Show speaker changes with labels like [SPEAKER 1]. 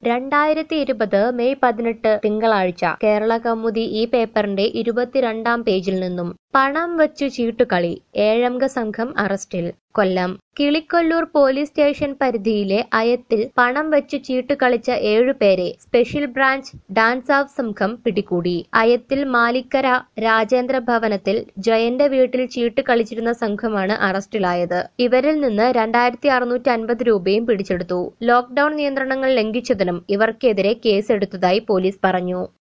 [SPEAKER 1] രണ്ടായിരത്തി ഇരുപത് മെയ് പതിനെട്ട് തിങ്കളാഴ്ച കേരള കൗമുദി ഈ പേപ്പറിന്റെ ഇരുപത്തിരണ്ടാം പേജിൽ നിന്നും പണം വച്ചു ചീട്ടുകളി ഏഴംഗ സംഘം അറസ്റ്റിൽ കൊല്ലം കിളിക്കൊല്ലൂർ പോലീസ് സ്റ്റേഷൻ പരിധിയിലെ അയത്തിൽ പണം വെച്ച് ചീട്ട് കളിച്ച ഏഴുപേരെ സ്പെഷ്യൽ ബ്രാഞ്ച് ഡാൻസ് ഓഫ് സംഘം പിടികൂടി അയത്തിൽ മാലിക്കര രാജേന്ദ്ര ഭവനത്തിൽ ജയന്റെ വീട്ടിൽ ചീട്ട് കളിച്ചിരുന്ന സംഘമാണ് അറസ്റ്റിലായത് ഇവരിൽ നിന്ന് രണ്ടായിരത്തി അറുന്നൂറ്റി അൻപത് രൂപയും പിടിച്ചെടുത്തു ലോക്ഡൌൺ നിയന്ത്രണങ്ങൾ ലംഘിച്ചതിനും ഇവർക്കെതിരെ കേസെടുത്തതായി പോലീസ് പറഞ്ഞു